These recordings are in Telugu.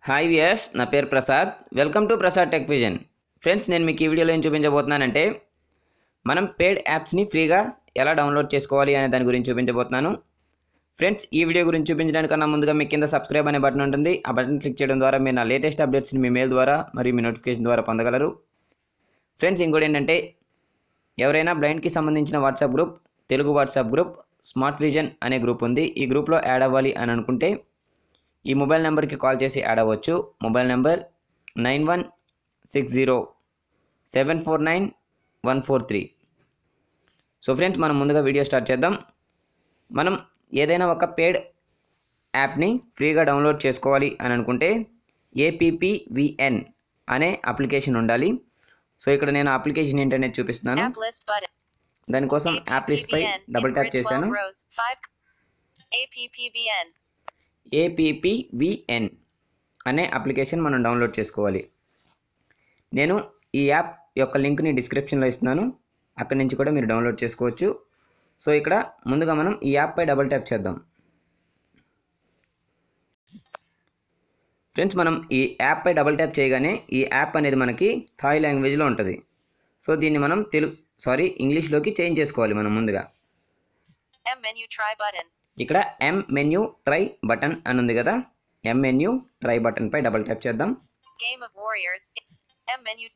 హాయ్ వియర్స్ నా పేరు Prasad welcome to Prasad tech vision friends నేను మీకు ఈ వీడియోలో ఏం చూపించబోతున్నానంటే మనం పేడ్ యాప్స్ని ఫ్రీగా ఎలా డౌన్లోడ్ చేసుకోవాలి అనే దాని గురించి చూపించబోతున్నాను ఫ్రెండ్స్ ఈ వీడియో గురించి చూపించడానికన్నా ముందుగా మీ కింద సబ్స్క్రైబ్ అనే బటన్ ఉంటుంది ఆ బటన్ క్లిక్ చేయడం ద్వారా మీరు నా లేటెస్ట్ అప్డేట్స్ని మీ మెయిల్ ద్వారా మరియు మీ నోటిఫికేషన్ ద్వారా పొందగలరు ఫ్రెండ్స్ ఇంకోటి ఏంటంటే ఎవరైనా బ్లైండ్కి సంబంధించిన WhatsApp group Telugu WhatsApp group smart vision అనే గ్రూప్ ఉంది ఈ గ్రూప్లో యాడ్ అవ్వాలి అని అనుకుంటే ఈ మొబైల్ నెంబర్కి కాల్ చేసి యాడ్ అవ్వచ్చు mobile number nine one six zero seven four nine one four three so friends మనం ముందుగా వీడియో స్టార్ట్ చేద్దాం మనం ఏదైనా ఒక పేడ్ యాప్ని ఫ్రీగా డౌన్లోడ్ చేసుకోవాలి అని అనుకుంటే ఏపీపీవిఎన్ అనే అప్లికేషన్ ఉండాలి సో ఇక్కడ నేను అప్లికేషన్ ఏంటనేది చూపిస్తున్నాను App list button. దానికోసం యాప్ లిస్ట్ పై APPVN. Double in tap grid చేశాను 12 rows. 5. APPVN. ఏపీపీవిఎన్ అనే అప్లికేషన్ మనం డౌన్లోడ్ చేసుకోవాలి నేను ఈ యాప్ యొక్క లింక్ని డిస్క్రిప్షన్లో ఇస్తున్నాను అక్కడి నుంచి కూడా మీరు డౌన్లోడ్ చేసుకోవచ్చు సో ఇక్కడ ముందుగా మనం ఈ యాప్పై డబుల్ ట్యాప్ చేద్దాం ఫ్రెండ్స్ మనం ఈ యాప్పై డబుల్ ట్యాప్ చేయగానే ఈ యాప్ అనేది మనకి థాయ్ లాంగ్వేజ్లో ఉంటుంది సో దీన్ని మనం తెలుగు సారీ ఇంగ్లీష్లోకి చేంజ్ చేసుకోవాలి మనం ముందుగా M menu try button. ఇక్కడ ఎం మెన్యూ ట్రై బటన్ అని ఉంది కదా ఎం మెన్యూ ట్రై బటన్ పై డబుల్ ట్యాప్ చేద్దాం Game of Warriors. M menu.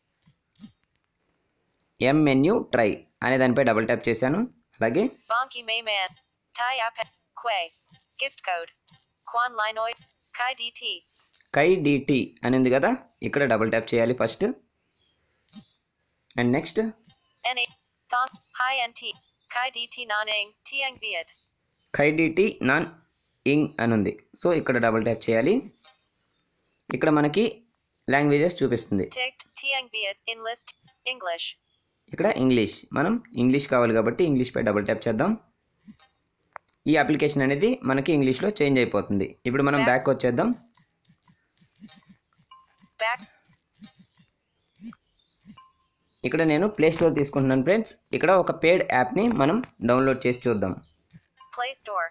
M menu try అనే దానిపై డబుల్ ట్యాప్ చేశాను అలాగే Bonky Mayman. Tai App. Quay. Gift code. Quan Linoid. Kai DT. Kai DT అని ఉంది కదా ఇక్కడ డబుల్ ట్యాప్ చేయాలి first and next NA. Thong. Hi NT. Kai DT Nanang. Tiang Viet. Kai DT నాన్ ఇంగ్ అని ఉంది సో ఇక్కడ డబుల్ ట్యాప్ చేయాలి ఇక్కడ మనకి లాంగ్వేజెస్ చూపిస్తుంది Ticked. Tiang Viet. In list. English. ఇక్కడ ఇంగ్లీష్ మనం ఇంగ్లీష్ కావాలి కాబట్టి ఇంగ్లీష్ పై డబుల్ ట్యాప్ చేద్దాం ఈ అప్లికేషన్ అనేది మనకి ఇంగ్లీష్లో చేంజ్ అయిపోతుంది ఇప్పుడు మనం బ్యాక్ వచ్చేద్దాం Back. ఇక్కడ నేను ప్లే స్టోర్ తీసుకుంటున్నాను ఫ్రెండ్స్ ఇక్కడ ఒక పేడ్ యాప్ని మనం డౌన్లోడ్ చేసి చూద్దాం Play Store.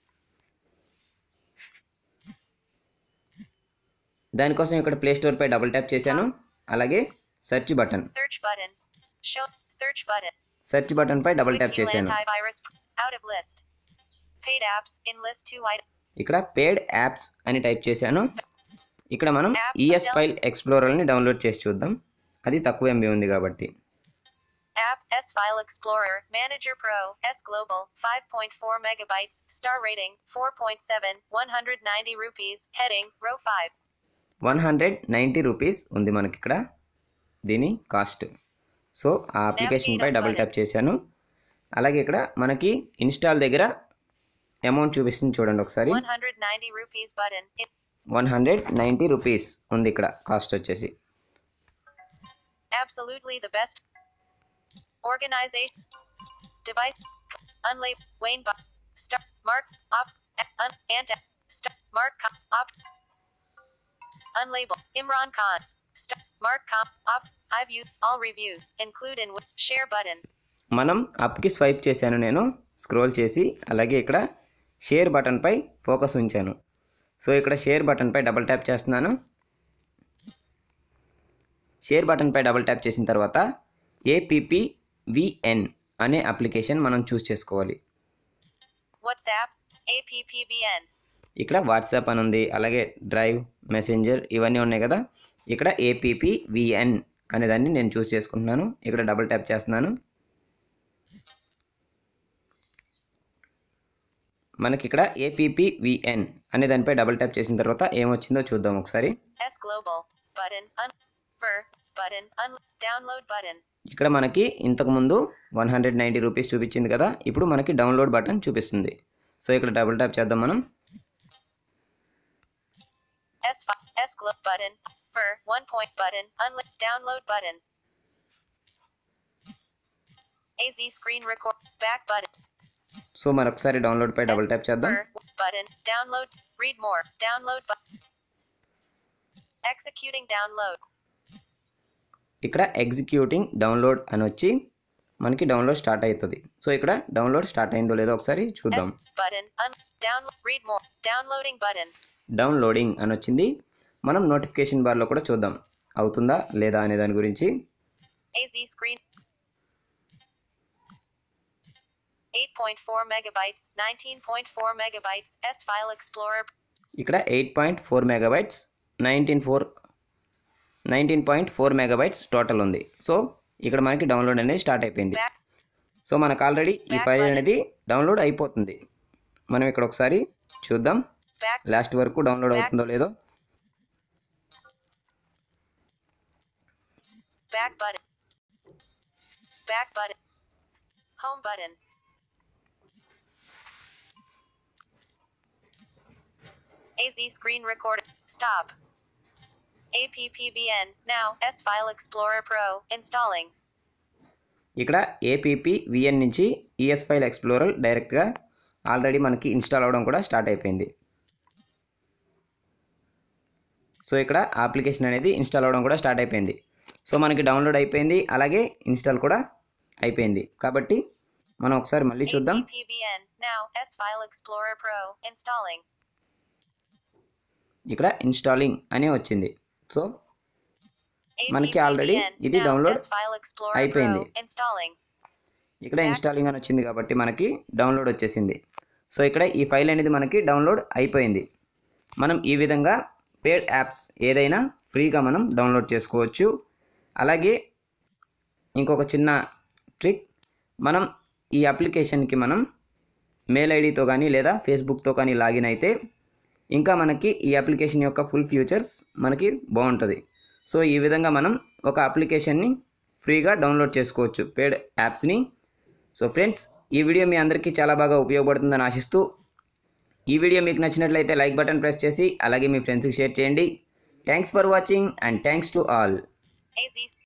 దానికోసం ఇక్కడ ప్లే స్టోర్ పై డబుల్ ట్యాప్ చేశాను అలాగే search button Search button. Show. Search button. Search button పై డబుల్ ట్యాప్ Wiki చేశాను antivirus. Out of list. Paid apps. In list 2 item. ఇక్కడ పేడ్ యాప్స్ అని టైప్ చేశాను ఇక్కడ మనం App ఈఎస్ tells- ఫైల్ ఎక్స్ప్లోరర్ని డౌన్లోడ్ చేసి చూద్దాం అది తక్కువ ఎంబీ ఉంది కాబట్టి App S File Explorer Manager Pro S Global 5.4 megabytes Star rating 4.7 190 rupees Heading Row 5 one hundred ninety rupees ఉంది మనకి ఇక్కడ దీని కాస్ట్ సో ఆ అప్లికేషన్ పై డబుల్ ట్యాప్ చేశాను అలాగే ఇక్కడ మనకి ఇన్స్టాల్ దగ్గర అమౌంట్ చూపిస్తుంది చూడండి ఒకసారి 190 rupees button in one hundred ninety rupees ఉంది ఇక్కడ కాస్ట్ వచ్చేసి absolutely the best organization device unlabeled Wayne Bo- Star Mark Op un, and Star Mark Com- Op Unlabeled Imran Khan Star Mark Com Op I've used all reviews include in wi- share button మనం అప్కి స్వైప్ చేశాను నేను స్క్రోల్ చేసి అలాగే ఇక్కడ షేర్ బటన్పై ఫోకస్ ఉంచాను సో ఇక్కడ షేర్ బటన్పై డబుల్ ట్యాప్ చేస్తున్నాను షేర్ బటన్పై డబుల్ ట్యాప్ చేసిన తర్వాత ఏపీపీవిఎన్ అనే అప్లికేషన్ మనం చూస్ చేసుకోవాలి WhatsApp APPVN ఇక్కడ వాట్సాప్ అని ఉంది అలాగే డ్రైవ్ మెసెంజర్ ఇవన్నీ ఉన్నాయి కదా ఇక్కడ ఏపీపీవిఎన్ అనే దాన్ని నేను చూస్ చేసుకుంటున్నాను ఇక్కడ డబుల్ ట్యాప్ చేస్తున్నాను మనకి ఇక్కడ ఏపీపీవిఎన్ అనే దానిపై డబుల్ ట్యాప్ చేసిన తర్వాత ఏమొచ్చిందో చూద్దాం ఒకసారి S Global button un ver button un download button ఇక్కడ మనకి ఇంతకుముందు వన్ హండ్రెడ్ నైంటీ రూపీస్ చూపించింది కదా ఇప్పుడు మనకి డౌన్లోడ్ బటన్ చూపిస్తుంది సో ఇక్కడ డబుల్ ట్యాప్ చేద్దాం మనం S fi- S Glo button ver one point button un download button AZ screen record back button so మరొకసారి డౌన్లోడ్ పై డబుల్ ట్యాప్ చేద్దాం ver button download read more download button executing download ఇక్కడ ఎగ్జిక్యూటింగ్ డౌన్లోడ్ అని వచ్చి మనకి డౌన్లోడ్ స్టార్ట్ అవుతుంది సో ఇక్కడ డౌన్లోడ్ స్టార్ట్ అయిందో లేదో ఒకసారి S చూద్దాం button un download read more downloading button downloading అని వచ్చింది మనం నోటిఫికేషన్ బార్లో కూడా చూద్దాం అవుతుందా లేదా అనే దాని గురించి AZ screen. 8.4 megabytes, 19.4 megabytes, S File Explorer, ఇక్కడ eight point four megabytes nineteen four nineteen point four megabytes total ఉంది సో ఇక్కడ మనకి డౌన్లోడ్ అనేది స్టార్ట్ అయిపోయింది back, సో మనకు ఆల్రెడీ ఈ ఫైల్ అనేది డౌన్లోడ్ అయిపోతుంది మనం ఇక్కడ ఒకసారి చూద్దాం back, లాస్ట్ వరకు డౌన్లోడ్ అవుతుందో లేదో back button, back button, home button, AZ screen record, stop. APPBN, now, S File Explorer Pro, installing. ఇక్కడ ఏపీపీ విఎన్ నుంచి ఈఎస్ ఫైల్ ఎక్స్ప్లోరర్ డైరెక్ట్గా ఆల్రెడీ మనకి ఇన్స్టాల్ అవ్వడం కూడా స్టార్ట్ అయిపోయింది సో ఇక్కడ అప్లికేషన్ అనేది ఇన్స్టాల్ అవ్వడం కూడా స్టార్ట్ అయిపోయింది సో మనకి డౌన్లోడ్ అయిపోయింది అలాగే ఇన్స్టాల్ కూడా అయిపోయింది కాబట్టి మనం ఒకసారి మళ్ళీ చూద్దాం APPBN, now, S File Explorer Pro, installing. ఇక్కడ ఇన్స్టాలింగ్ అని వచ్చింది సో మనకి already APPBN, ఇది now, download S File Explorer అయిపోయింది. Pro, installing. ఇక్కడ ఇన్స్టాలింగ్ అని వచ్చింది కాబట్టి మనకి డౌన్లోడ్ వచ్చేసింది సో ఇక్కడ ఈ ఫైల్ అనేది మనకి డౌన్లోడ్ అయిపోయింది మనం ఈ విధంగా పేడ్ యాప్స్ ఏదైనా ఫ్రీగా మనం డౌన్లోడ్ చేసుకోవచ్చు అలాగే ఇంకొక చిన్న ట్రిక్ మనం ఈ అప్లికేషన్కి మనం మెయిల్ ఐడితో కానీ లేదా ఫేస్బుక్తో కానీ లాగిన్ అయితే ఇంకా మనకి ఈ అప్లికేషన్ యొక్క ఫుల్ ఫ్యూచర్స్ మనకి బాగుంటుంది సో ఈ విధంగా మనం ఒక అప్లికేషన్ని ఫ్రీగా డౌన్లోడ్ చేసుకోవచ్చు పేడ్ యాప్స్ని సో ఫ్రెండ్స్ ఈ వీడియో మీ అందరికీ చాలా బాగా ఉపయోగపడుతుందని ఆశిస్తూ ఈ వీడియో మీకు నచ్చినట్లయితే లైక్ బటన్ ప్రెస్ చేసి అలాగే మీ ఫ్రెండ్స్కి షేర్ చేయండి thanks for watching and thanks to all AZ